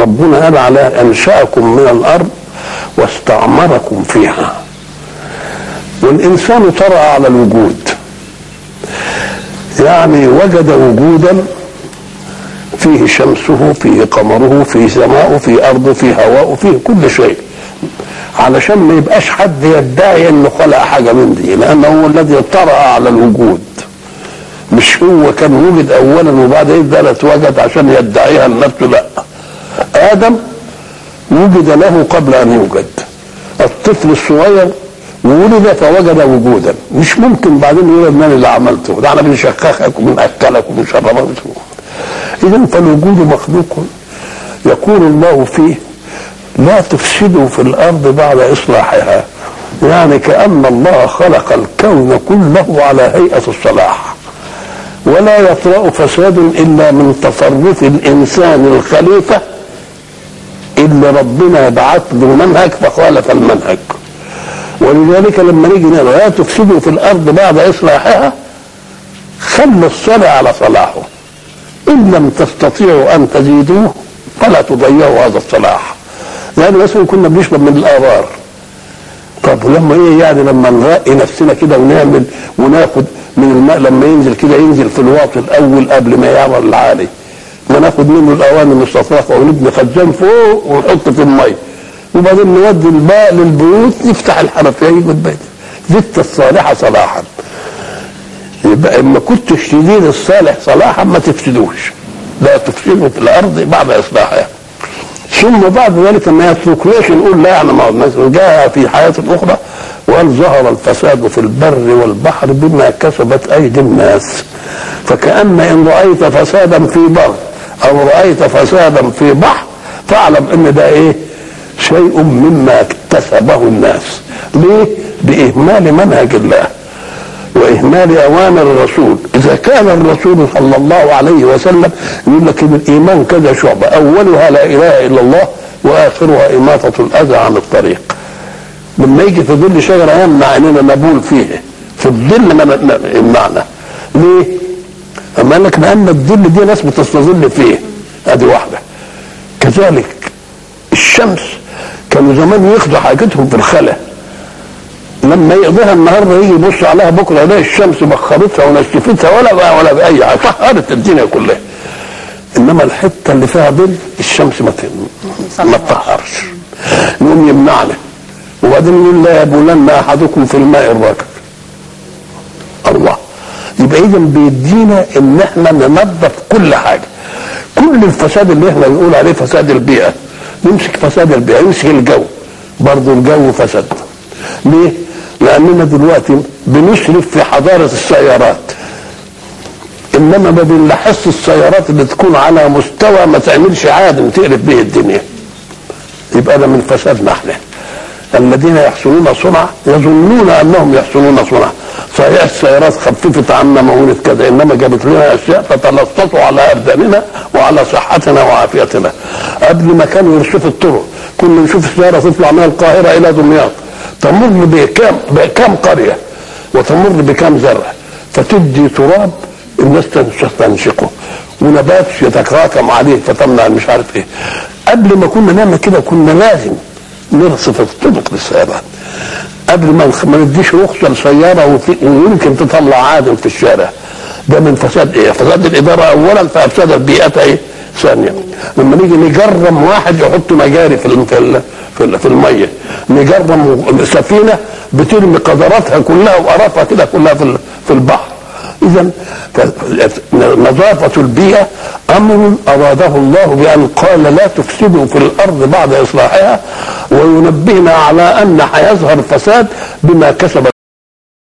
ربنا قال على انشاكم من الارض واستعمركم فيها والانسان طرأ على الوجود يعني وجد وجودا فيه شمسه فيه قمره فيه سماؤه فيه ارضه فيه هواءه فيه كل شيء علشان ما يبقاش حد يدعي انه خلق حاجه من دي لانه هو الذي طرأ على الوجود مش هو كان وجد اولا وبعدين ده اتوجد عشان يدعيها لنفسه لا ادم وجد له قبل ان يوجد الطفل الصغير ولد فوجد وجودا مش ممكن بعدين يقول من اللي عملته ده انا بنشخخك وبناكلك وبنشربك اذا فالوجود مخلوق يقول الله فيه لا تفسدوا في الارض بعد اصلاحها يعني كان الله خلق الكون كله على هيئه الصلاح ولا يطرا فساد الا من تصرف الانسان الخليفه اللي ربنا بعت له منهج فخالف المنهج ولذلك لما نيجي نقول لا تفسدوا في الارض بعد اصلاحها خلوا الصلاه على صلاحه ان لم تستطيعوا ان تزيدوه فلا تضيعوا هذا الصلاح يعني مثلا كنا بنشرب من الابار طب ولما ايه يعني لما نرقي نفسنا كده ونعمل وناخد من الماء لما ينزل كده ينزل في الواطي الاول قبل ما يعمل العالي ما ناخد منه الاواني المستطرقه ونبني خزان فوق ونحط في الميه وبعدين نودي الماء للبيوت نفتح الحنفيه يجي البيت زدت الصالحه صلاحا يبقى اما كنت تشترين الصالح صلاحا ما تفسدوش لا تفسدوا في الارض بعد اصلاحها ثم بعد ذلك ما يتركناش نقول لا يعني ما جاء في حياه اخرى وقال ظهر الفساد في البر والبحر بما كسبت ايدي الناس فكأن ان رأيت فسادا في بر او رأيت فسادا في بحر فاعلم ان ده ايه شيء مما اكتسبه الناس ليه باهمال منهج الله واهمال اوامر الرسول اذا كان الرسول صلى الله عليه وسلم يقول لك ان الايمان كذا شعبه اولها لا اله الا الله واخرها اماطه الاذى عن الطريق لما يجي في ظل شجره يمنع اننا نبول فيه في الظل ما يمنعنا ليه؟ اما قال لك لان الظل دي ناس بتستظل فيه ادي واحده كذلك الشمس كانوا زمان ياخدوا حاجتهم في الخلا لما يقضيها النهارده يجي يبص عليها بكره يلاقي الشمس بخرتها ونشفتها ولا بقى ولا باي حاجه طهرت الدنيا كلها انما الحته اللي فيها ظل الشمس ما ما تطهرش يقوم يمنعنا وبعدين يقول لا يبولن احدكم في الماء الراكد الله يبقى اذا بيدينا ان احنا ننظف كل حاجه كل الفساد اللي احنا بنقول عليه فساد البيئه نمسك فساد البيئه يمسك الجو برضه الجو فسد ليه؟ لاننا دلوقتي بنسرف في حضاره السيارات انما ما بنلاحظش السيارات اللي تكون على مستوى ما تعملش عادم تقلب به الدنيا يبقى ده من فسادنا احنا الذين يحسنون صنعا يظنون انهم يحسنون صنعا صحيح السيارات خففت عنا مهونة كذا انما جابت لنا اشياء تتلصصوا على ابداننا وعلى صحتنا وعافيتنا قبل ما كانوا يرشفوا الطرق كنا نشوف السياره تطلع من القاهره الى دمياط تمر بكام بكام قريه وتمر بكام زرع فتدي تراب الناس تنشقه ونبات يتراكم عليه فتمنع مش عارف ايه قبل ما كنا نعمل كده كنا لازم نرصف الطرق للسيارات قبل ما ما نديش رخصه لسياره ويمكن تطلع عادم في الشارع ده من فساد ايه؟ فساد الاداره اولا فافساد البيئه ايه؟ ثانيا لما نيجي نجرم واحد يحط مجاري في في في الميه نجرم سفينه بترمي قدراتها كلها وقرفها كده كلها في في البحر اذا نظافه البيئه امر اراده الله بان قال لا تفسدوا في الارض بعد اصلاحها وينبهنا على ان هيظهر فساد بما كسبت